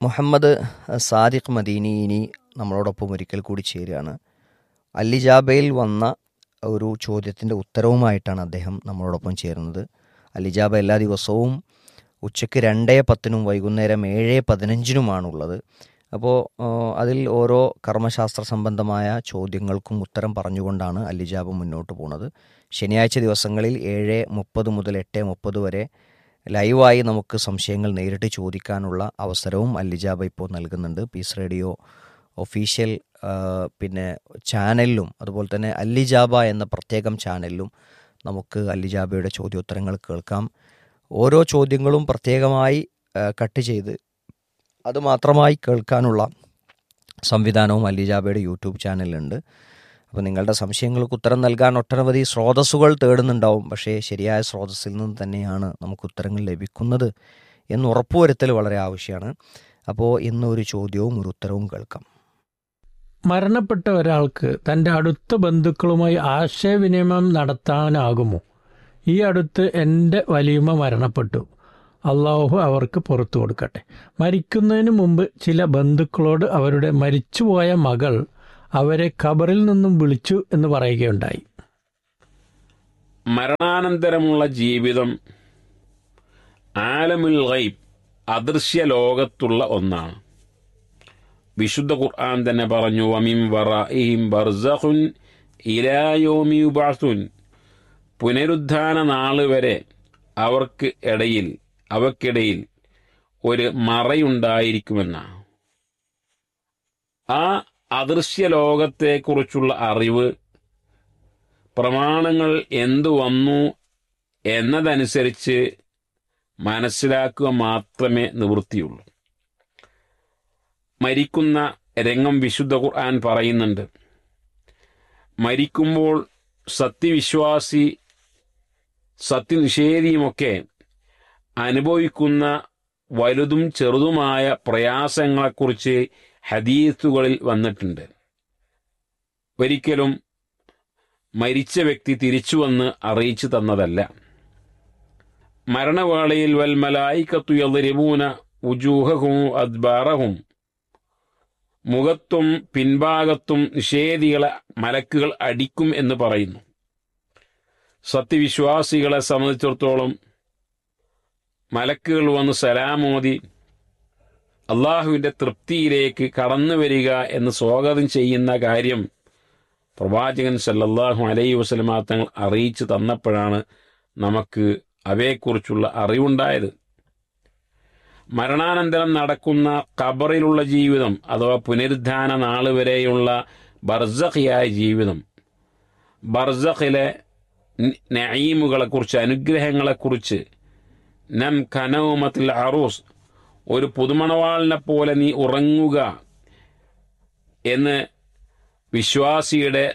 മുഹമ്മദ് സാദിഖ് മദീനി ഇനി നമ്മളോടൊപ്പം ഒരിക്കൽ കൂടി ചേരുകയാണ് അല്ലിജാബയിൽ വന്ന ഒരു ചോദ്യത്തിൻ്റെ ഉത്തരവുമായിട്ടാണ് അദ്ദേഹം നമ്മളോടൊപ്പം ചേരുന്നത് അല്ലിജാബ എല്ലാ ദിവസവും ഉച്ചയ്ക്ക് രണ്ടേ പത്തിനും വൈകുന്നേരം ഏഴ് പതിനഞ്ചിനുമാണുള്ളത് അപ്പോൾ അതിൽ ഓരോ കർമ്മശാസ്ത്ര സംബന്ധമായ ചോദ്യങ്ങൾക്കും ഉത്തരം പറഞ്ഞുകൊണ്ടാണ് അല്ലിജാബ് മുന്നോട്ട് പോകുന്നത് ശനിയാഴ്ച ദിവസങ്ങളിൽ ഏഴ് മുപ്പത് മുതൽ എട്ട് മുപ്പത് വരെ ലൈവായി നമുക്ക് സംശയങ്ങൾ നേരിട്ട് ചോദിക്കാനുള്ള അവസരവും അല്ലിജാബ ഇപ്പോൾ നൽകുന്നുണ്ട് പീസ് റേഡിയോ ഒഫീഷ്യൽ ആ, പിന്നെ ചാനലിലും അതുപോലെ തന്നെ അല്ലിജാബ എന്ന പ്രത്യേകം ചാനലിലും നമുക്ക് അല്ലിജാബയുടെ ചോദ്യോത്തരങ്ങൾ കേൾക്കാം ഓരോ ചോദ്യങ്ങളും പ്രത്യേകമായി ആ, കട്ട് ചെയ്ത് അത് മാത്രമായി കേൾക്കാനുള്ള സംവിധാനവും അല്ലിജാബയുടെ യൂട്യൂബ് ചാനലിലുണ്ട് അപ്പോൾ നിങ്ങളുടെ സംശയങ്ങൾക്ക് ഉത്തരം നൽകാൻ ഒട്ടനവധി സ്രോതസ്സുകൾ തേടുന്നുണ്ടാവും പക്ഷേ ശരിയായ സ്രോതസ്സിൽ നിന്ന് തന്നെയാണ് നമുക്ക് ഉത്തരങ്ങൾ ലഭിക്കുന്നത് എന്ന് ഉറപ്പുവരുത്തൽ വളരെ ആവശ്യമാണ് അപ്പോൾ ഇന്ന് ഒരു ചോദ്യവും ഒരു ഉത്തരവും കേൾക്കാം മരണപ്പെട്ട ഒരാൾക്ക് തൻ്റെ അടുത്ത ബന്ധുക്കളുമായി ആശയവിനിമയം നടത്താനാകുമോ ഈ അടുത്ത് എൻ്റെ വലിയമ്മ മരണപ്പെട്ടു അള്ളാഹു അവർക്ക് പുറത്തു കൊടുക്കട്ടെ മരിക്കുന്നതിന് മുമ്പ് ചില ബന്ധുക്കളോട് അവരുടെ മരിച്ചുപോയ മകൾ അവരെ ഖബറിൽ നിന്നും വിളിച്ചു എന്ന് പറയുകയുണ്ടായി മരണാനന്തരമുള്ള ജീവിതം ആലമുൽ ഗൈബ് അദൃശ്യ ലോകത്തുള്ള ഒന്നാണ് വിശുദ്ധ ഖുർആൻ തന്നെ പറഞ്ഞു വമിം വറഇഹിം ബർസഖുൻ ഇലാ യൗമി യുബഅസുൻ പുനരുദ്ധാന നാൾ വരെ അവർക്ക് ഇടയിൽ അവക്കിടയിൽ ഒരു മറയുണ്ടായിരിക്കുമെന്നാണ് ആ അദൃശ്യ ലോകത്തെക്കുറിച്ചുള്ള അറിവ് പ്രമാണങ്ങൾ എന്തു വന്നു എന്നതനുസരിച്ച് മനസ്സിലാക്കുക മാത്രമേ നിവൃത്തിയുള്ളൂ മരിക്കുന്ന രംഗം വിശുദ്ധ ഖുർആൻ പറയുന്നുണ്ട് മരിക്കുമ്പോൾ സത്യവിശ്വാസി സത്യനിഷേധിയുമൊക്കെ അനുഭവിക്കുന്ന വലുതും ചെറുതുമായ പ്രയാസങ്ങളെക്കുറിച്ച് ഹദീസുകളിൽ വന്നിട്ടുണ്ട് ഒരിക്കലും മരിച്ച വ്യക്തി തിരിച്ചു വന്ന് അറിയിച്ചു തന്നതല്ല മരണവേളയിൽ വൽമലായിക്കത്തു യദ്രിബൂന ഉജൂഹവും അദ്ബാറഹും മുഖത്തും പിൻഭാഗത്തും നിഷേധികളെ മലക്കുകൾ അടിക്കും എന്ന് പറയുന്നു സത്യവിശ്വാസികളെ സംബന്ധിച്ചിടത്തോളം മലക്കുകൾ വന്ന് സലാമോദി അള്ളാഹുവിൻ്റെ തൃപ്തിയിലേക്ക് കടന്നു വരിക എന്ന് സ്വാഗതം ചെയ്യുന്ന കാര്യം പ്രവാചകൻ സല്ലല്ലാഹു അലൈഹി വസല്ലമ തങ്ങൾ അറിയിച്ചു തന്നപ്പോഴാണ് നമുക്ക് അവയെക്കുറിച്ചുള്ള അറിവുണ്ടായത് മരണാനന്തരം നടക്കുന്ന ഖബറിലുള്ള ജീവിതം അഥവാ പുനരുദ്ധാന നാൾ വരെയുള്ള ബർസഖിയായ ജീവിതം ബർസഖിലെ നഈമുകളെക്കുറിച്ച് അനുഗ്രഹങ്ങളെക്കുറിച്ച് നം ഖനൗമത്തിൽ അറൂസ് ഒരു പുതുമണവാളിനെ പോലെ നീ ഉറങ്ങുക എന്ന് വിശ്വാസിയുടെ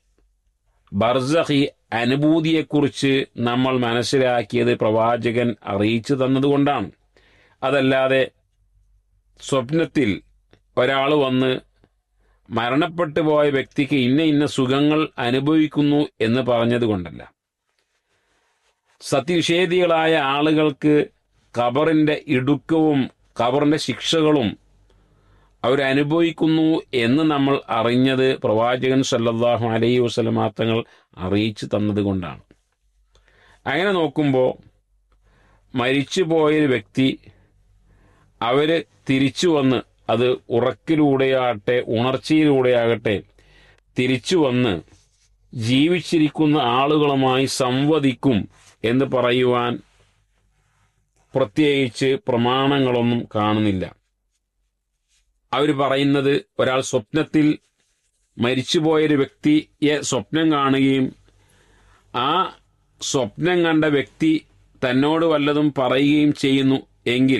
ബർസഖി അനുഭൂതിയെക്കുറിച്ച് നമ്മൾ മനസ്സിലാക്കിയത് പ്രവാചകൻ അറിയിച്ചു തന്നതുകൊണ്ടാണ് അതല്ലാതെ സ്വപ്നത്തിൽ ഒരാൾ വന്ന് മരണപ്പെട്ടു പോയ വ്യക്തിക്ക് ഇന്ന ഇന്ന സുഖങ്ങൾ അനുഭവിക്കുന്നു എന്ന് പറഞ്ഞതുകൊണ്ടല്ല സത്യനിഷേധികളായ ആളുകൾക്ക് ഖബറിന്റെ ഇടുക്കവും ഖബറിന്റെ ശിക്ഷകളും അവരനുഭവിക്കുന്നു എന്ന് നമ്മൾ അറിഞ്ഞത് പ്രവാചകൻ സല്ലല്ലാഹു അലൈഹി വസല്ലമ തങ്ങൾ അറിയിച്ചു തന്നതുകൊണ്ടാണ് അങ്ങനെ നോക്കുമ്പോൾ മരിച്ചുപോയൊരു വ്യക്തി അവര് തിരിച്ചു വന്ന് അത് ഉറക്കിലൂടെയാകട്ടെ ഉണർച്ചയിലൂടെയാകട്ടെ തിരിച്ചു വന്ന് ജീവിച്ചിരിക്കുന്ന ആളുകളുമായി സംവദിക്കും എന്ന് പറയുവാൻ പ്രത്യേകിച്ച് പ്രമാണങ്ങളൊന്നും കാണുന്നില്ല അവർ പറയുന്നത് ഒരാൾ സ്വപ്നത്തിൽ മരിച്ചുപോയൊരു വ്യക്തിയെ സ്വപ്നം കാണുകയും ആ സ്വപ്നം കണ്ട വ്യക്തി തന്നോട് വല്ലതും പറയുകയും ചെയ്യുന്നു എങ്കിൽ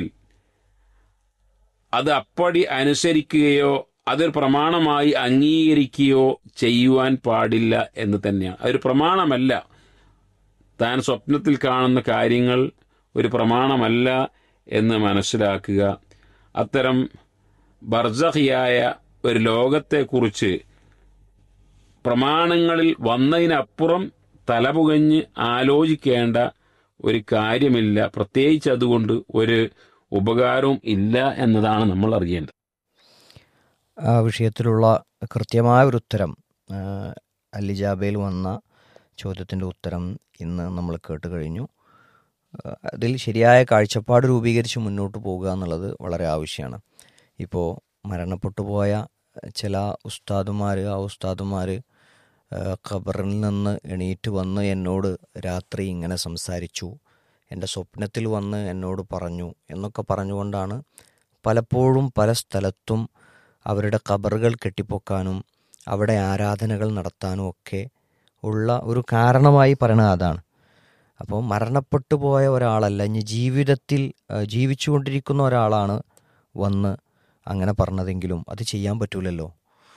അത് അപ്പടി അനുസരിക്കുകയോ അതൊരു പ്രമാണമായി അംഗീകരിക്കുകയോ ചെയ്യുവാൻ പാടില്ല എന്ന് തന്നെയാണ് അതൊരു പ്രമാണമല്ല താൻ സ്വപ്നത്തിൽ കാണുന്ന കാര്യങ്ങൾ ഒരു പ്രമാണമല്ല എന്ന് മനസ്സിലാക്കുക അത്തരം ബർസഹിയായ ഒരു ലോകത്തെക്കുറിച്ച് പ്രമാണങ്ങളിൽ വന്നതിനപ്പുറം തലപുകഞ്ഞ് ആലോചിക്കേണ്ട ഒരു കാര്യമില്ല പ്രത്യേകിച്ച് അതുകൊണ്ട് ഒരു ഉപകാരവും ഇല്ല എന്നതാണ് നമ്മൾ അറിയേണ്ടത് ആ വിഷയത്തിലുള്ള കൃത്യമായ ഒരു ഉത്തരം ആ, അലിജാബയിൽ വന്ന ചോദ്യത്തിൻ്റെ ഉത്തരം ഇന്ന് നമ്മൾ കേട്ട് കഴിഞ്ഞു ആ, അതിൽ ശരിയായ കാഴ്ചപ്പാട് രൂപീകരിച്ച് മുന്നോട്ട് പോകുക എന്നുള്ളത് വളരെ ആവശ്യമാണ് ഇപ്പോൾ മരണപ്പെട്ടു പോയ ചില ഉസ്താദുമാർ ആ ഉസ്താദുമാർ ഖബറിൽ നിന്ന് എണീറ്റ് വന്ന് എന്നോട് രാത്രി ഇങ്ങനെ സംസാരിച്ചു എൻ്റെ സ്വപ്നത്തിൽ വന്ന് എന്നോട് പറഞ്ഞു എന്നൊക്കെ പറഞ്ഞുകൊണ്ടാണ് പലപ്പോഴും പല സ്ഥലത്തും അവരുടെ ഖബറുകൾ കെട്ടിപ്പൊക്കാനും അവിടെ ആരാധനകൾ നടത്താനും ഒക്കെ ഉള്ള ഒരു കാരണമായി പറയണത് അതാണ് അപ്പോൾ മരണപ്പെട്ടു പോയ ഒരാളല്ല ഇനി ജീവിതത്തിൽ ആ, ജീവിച്ചുകൊണ്ടിരിക്കുന്ന ഒരാളാണ് വന്ന് അങ്ങനെ പറഞ്ഞതെങ്കിലും അത് ചെയ്യാൻ പറ്റൂലല്ലോ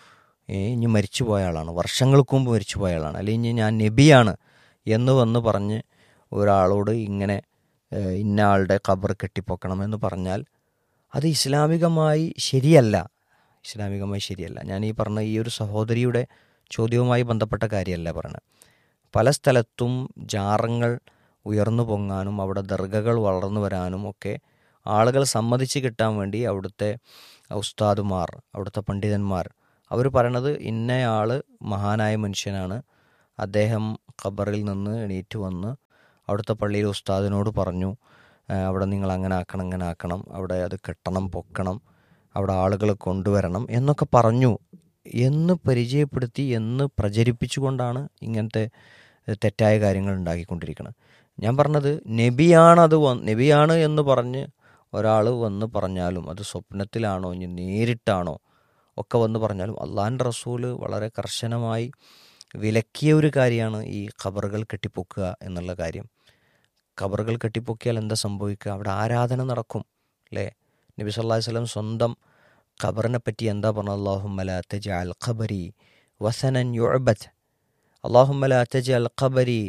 ഏ, ഇനി മരിച്ചു പോയ ആളാണ് വർഷങ്ങൾക്ക് മുമ്പ് മരിച്ചു പോയ ആളാണ് അല്ലെങ്കിൽ ഞാൻ നബിയാണ് എന്ന് വന്ന് പറഞ്ഞ് ഒരാളോട് ഇങ്ങനെ ഏ, ഇന്ന ആളുടെ ഖബർ കെട്ടിപ്പൊക്കണം എന്ന് പറഞ്ഞാൽ അത് ഇസ്ലാമികമായി ശരിയല്ല ഇസ്ലാമികമായി ശരിയല്ല ഞാൻ ഈ പറഞ്ഞ ഈ ഒരു സഹോദരിയുടെ ചോദ്യവുമായി ബന്ധപ്പെട്ട കാര്യമല്ല പറയുന്നത് പല സ്ഥലത്തും ജാറങ്ങൾ ഉയർന്നു പൊങ്ങാനും അവിടെ ദർഗകൾ വളർന്നു വരാനും ഒക്കെ ആളുകൾ സമ്മതിച്ച് കിട്ടാൻ വേണ്ടി അവിടുത്തെ ഉസ്താദുമാർ അവിടുത്തെ പണ്ഡിതന്മാർ അവർ പറയണത് ഇന്നയാൾ മഹാനായ മനുഷ്യനാണ് അദ്ദേഹം ഖബറിൽ നിന്ന് എണീറ്റ് വന്ന് അവിടുത്തെ പള്ളിയിലെ ഉസ്താദിനോട് പറഞ്ഞു "ആ, അവിടെ നിങ്ങൾ അങ്ങനെ ആക്കണം ഇങ്ങനെ ആക്കണം അവിടെ അത് കെട്ടണം പൊക്കണം അവിടെ ആളുകൾ കൊണ്ടുവരണം എന്നൊക്കെ പറഞ്ഞു എന്ന് പരിചയപ്പെടുത്തി എന്ന് പ്രചരിപ്പിച്ചുകൊണ്ടാണ് ഇങ്ങനത്തെ ഏഹ്, തെറ്റായ കാര്യങ്ങൾ ഉണ്ടാക്കിക്കൊണ്ടിരിക്കുന്നത് ഞാൻ പറഞ്ഞത് നബിയാണ് അത് വന്ന് നബിയാണ് എന്ന് പറഞ്ഞ് ഒരാൾ വന്ന് പറഞ്ഞാലും അത് സ്വപ്നത്തിലാണോ ഇനി നേരിട്ടാണോ ഒക്കെ വന്ന് പറഞ്ഞാലും അള്ളാഹിൻ്റെ റസൂല് വളരെ കർശനമായി വിലക്കിയ ഒരു കാര്യമാണ് ഈ ഖബറുകൾ കെട്ടിപ്പൊക്കുക എന്നുള്ള കാര്യം ഖബറുകൾ കെട്ടിപ്പൊക്കിയാൽ എന്താ സംഭവിക്കുക അവിടെ ആരാധന നടക്കും അല്ലേ നബി സല്ലല്ലാഹു അലൈഹി വസല്ലം സ്വന്തം ഖബറിനെ പറ്റി എന്താ പറഞ്ഞത് അള്ളാഹുമ്മല തജ അൽ ഖബരി വസനൻ യുഅബത്ത് അള്ളാഹുമ്മല തജ അൽ ഖബരി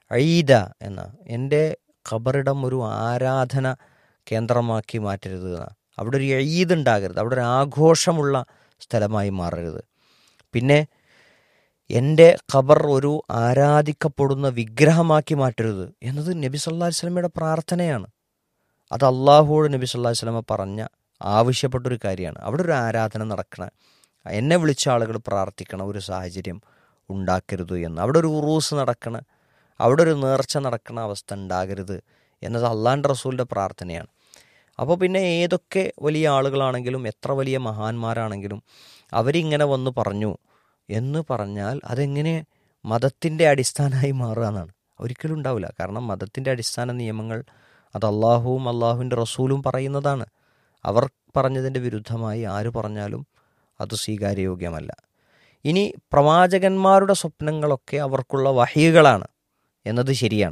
ഐദ എന്ന എൻ്റെ ഖബറിടം ഒരു ആരാധന കേന്ദ്രമാക്കി മാറ്റരുത് എന്ന അവിടെ ഒരു ഈദ് ഉണ്ടാകരുത് അവിടെ ഒരു ആഘോഷമുള്ള സ്ഥലമായി മാറരുത് പിന്നെ എൻ്റെ ഖബർ ഒരു ആരാധിക്കപ്പെടുന്ന വിഗ്രഹമാക്കി മാറ്റരുത് എന്നത് നബി സല്ലല്ലാഹു അലൈഹി വസല്ലമയുടെ പ്രാർത്ഥനയാണ് അത് അള്ളാഹുവോട് നബി സല്ലല്ലാഹു അലൈഹി വസല്ലമ പറഞ്ഞ ആവശ്യപ്പെട്ടൊരു കാര്യമാണ് അവിടെ ഒരു ആരാധന നടക്കണ എന്നെ വിളിച്ച ആളുകൾ പ്രാർത്ഥിക്കണ ഒരു സാഹചര്യം ഉണ്ടാക്കരുത് എന്ന് അവിടെ ഒരു ഉറൂസ് നടക്കണ അവിടെ ഒരു നേർച്ച നടക്കണ അവസ്ഥ ഉണ്ടാകരുത് എന്നത് അള്ളാൻ്റെ റസൂലിൻ്റെ പ്രാർത്ഥനയാണ് അപ്പോൾ പിന്നെ ഏതൊക്കെ വലിയ ആളുകളാണെങ്കിലും എത്ര വലിയ മഹാന്മാരാണെങ്കിലും അവരിങ്ങനെ വന്ന് പറഞ്ഞു എന്ന് പറഞ്ഞാൽ അതെങ്ങനെ മതത്തിൻ്റെ അടിസ്ഥാനമായി മാറുക എന്നാണ് ഒരിക്കലും ഉണ്ടാവില്ല കാരണം മതത്തിൻ്റെ അടിസ്ഥാന നിയമങ്ങൾ അത് അള്ളാഹുവും അള്ളാഹുവിൻ്റെ റസൂലും പറയുന്നതാണ് അവർ പറഞ്ഞതിൻ്റെ വിരുദ്ധമായി ആര് പറഞ്ഞാലും അത് സ്വീകാര്യയോഗ്യമല്ല ഇനി പ്രവാചകന്മാരുടെ സ്വപ്നങ്ങളൊക്കെ അവർക്കുള്ള വഹികളാണ് എന്നത് ശരിയാണ്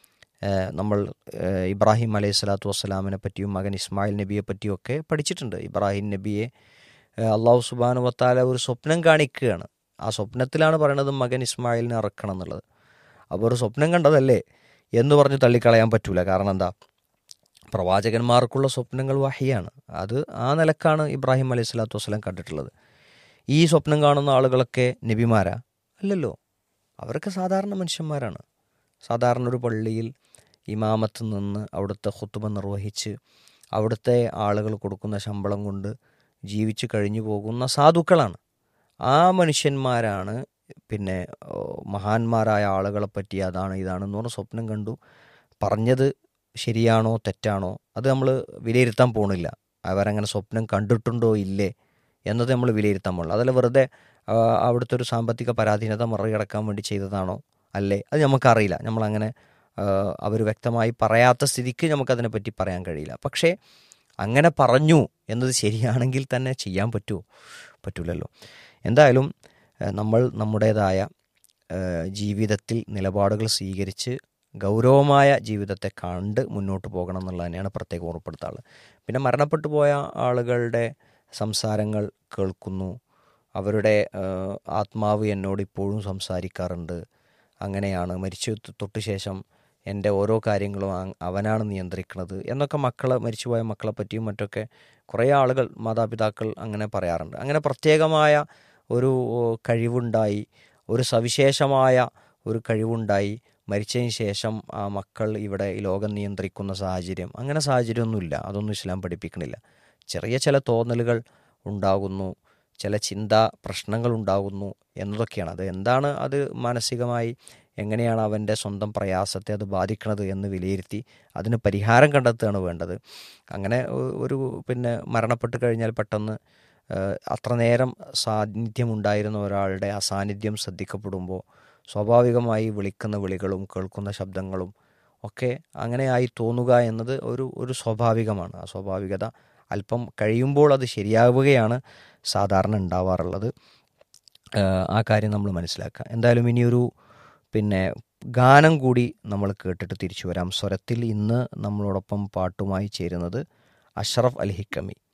ഏഹ് നമ്മൾ ഏഹ് ഇബ്രാഹിം അലൈഹി സ്വലാത്തു വസ്സലാമിനെ പറ്റിയും മകൻ ഇസ്മായിൽ നബിയെ പറ്റിയും ഒക്കെ പഠിച്ചിട്ടുണ്ട് ഇബ്രാഹിം നബിയെ ഏഹ് അള്ളാഹു സുബാനു വത്താല ഒരു സ്വപ്നം കാണിക്കുകയാണ് ആ സ്വപ്നത്തിലാണ് പറയണത് മകൻ ഇസ്മായിലിനെ ഇറക്കണം എന്നുള്ളത് അപ്പോൾ ഒരു സ്വപ്നം കണ്ടതല്ലേ എന്ന് പറഞ്ഞ് തള്ളിക്കളയാൻ പറ്റൂല കാരണം എന്താ പ്രവാചകന്മാർക്കുള്ള സ്വപ്നങ്ങൾ വഹിയാണ് അത് ആ നിലക്കാണ് ഇബ്രാഹിം അലൈഹി സ്വലാത്തു വസ്സലാം കണ്ടിട്ടുള്ളത് ഈ സ്വപ്നം കാണുന്ന ആളുകളൊക്കെ നബിമാരാ അല്ലല്ലോ അവരൊക്കെ സാധാരണ മനുഷ്യന്മാരാണ് സാധാരണ ഒരു പള്ളിയിൽ ഇമാമത്ത് നിന്ന് അവിടുത്തെ ഹുത്തുബ നിർവഹിച്ച് അവിടുത്തെ ആളുകൾ കൊടുക്കുന്ന ശമ്പളം കൊണ്ട് ജീവിച്ചു കഴിഞ്ഞു പോകുന്ന സാധുക്കളാണ് ആ മനുഷ്യന്മാരാണ് പിന്നെ ഓ, മഹാന്മാരായ ആളുകളെ പറ്റി അതാണ് ഇതാണെന്ന് പറഞ്ഞ സ്വപ്നം കണ്ടു പറഞ്ഞത് ശരിയാണോ തെറ്റാണോ അത് നമ്മൾ വിലയിരുത്താൻ പോണില്ല അവരങ്ങനെ സ്വപ്നം കണ്ടിട്ടുണ്ടോ ഇല്ലേ എന്നത് നമ്മൾ വിലയിരുത്താൻ പോകണം അതല്ല വെറുതെ ആ, അവിടുത്തെ ഒരു സാമ്പത്തിക പരാധീനത മറികടക്കാൻ വേണ്ടി ചെയ്തതാണോ അല്ലേ അത് നമുക്കറിയില്ല നമ്മളങ്ങനെ അവർ വ്യക്തമായി പറയാത്ത സ്ഥിതിക്ക് നമുക്കതിനെപ്പറ്റി പറയാൻ കഴിയില്ല പക്ഷേ അങ്ങനെ പറഞ്ഞു എന്നത് ശരിയാണെങ്കിൽ തന്നെ ചെയ്യാൻ പറ്റുമോ പറ്റൂലല്ലോ എന്തായാലും ഏഹ്, നമ്മൾ നമ്മുടേതായ ഏഹ്, ജീവിതത്തിൽ നിലപാടുകൾ സ്വീകരിച്ച് ഗൗരവമായ ജീവിതത്തെ കണ്ട് മുന്നോട്ട് പോകണം എന്നുള്ളത് തന്നെയാണ് പ്രത്യേകം ഓർപ്പെടുത്താറുള്ളത് പിന്നെ മരണപ്പെട്ടു പോയ ആളുകളുടെ സംസാരങ്ങൾ കേൾക്കുന്നു അവരുടെ ഏഹ്, ആത്മാവ് എന്നോട് ഇപ്പോഴും സംസാരിക്കാറുണ്ട് അങ്ങനെയാണ് മരിച്ചു തൊട്ട് ശേഷം എൻ്റെ ഓരോ കാര്യങ്ങളും അ- അവനാണ് നിയന്ത്രിക്കുന്നത് എന്നൊക്കെ മക്കളെ മരിച്ചുപോയ മക്കളെ പറ്റിയും മറ്റൊക്കെ കുറേ ആളുകൾ മാതാപിതാക്കൾ അങ്ങനെ പറയാറുണ്ട് അങ്ങനെ പ്രത്യേകമായ ഒരു ഓ, കഴിവുണ്ടായി ഒരു സവിശേഷമായ ഒരു കഴിവുണ്ടായി മരിച്ചതിന് ശേഷം ആ മക്കൾ ഇവിടെ ഈ ലോകം നിയന്ത്രിക്കുന്ന സാഹചര്യം അങ്ങനെ സാഹചര്യമൊന്നുമില്ല അതൊന്നും ഇസ്ലാം പഠിപ്പിക്കണില്ല ചെറിയ ചില തോന്നലുകൾ ഉണ്ടാകുന്നു ചില ചിന്താ പ്രശ്നങ്ങൾ ഉണ്ടാകുന്നു എന്നതൊക്കെയാണ് അത് എന്താണ് അത് മാനസികമായി എങ്ങനെയാണ് അവൻ്റെ സ്വന്തം പ്രയാസത്തെ അത് ബാധിക്കുന്നത് എന്ന് വിലയിരുത്തി അതിന് പരിഹാരം കണ്ടെത്തുകയാണ് വേണ്ടത് അങ്ങനെ ഒ- ഒരു പിന്നെ മരണപ്പെട്ട് കഴിഞ്ഞാൽ പെട്ടെന്ന് ഏഹ്, അത്ര നേരം സാന്നിധ്യമുണ്ടായിരുന്ന ഒരാളുടെ അസാന്നിധ്യം ശ്രദ്ധിക്കപ്പെടുമ്പോൾ സ്വാഭാവികമായി വിളിക്കുന്ന വിളികളും കേൾക്കുന്ന ശബ്ദങ്ങളും ഒക്കെ അങ്ങനെയായി തോന്നുക എന്നത് ഒരു ഒരു സ്വാഭാവികമാണ് ആ സ്വാഭാവികത അല്പം കഴിയുമ്പോൾ അത് ശരിയാവുകയാണ് സാധാരണ ഉണ്ടാവാറുള്ളത് ഏഹ് ആ കാര്യം നമ്മൾ മനസ്സിലാക്കുക എന്തായാലും ഇനിയൊരു പിന്നെ ഗാനം കൂടി നമ്മൾ കേട്ടിട്ട് തിരിച്ചു വരാം സ്വരത്തിൽ ഇന്ന് നമ്മളോടൊപ്പം പാട്ടുമായി ചേരുന്നത് അഷ്റഫ് അൽ ഹിക്കമി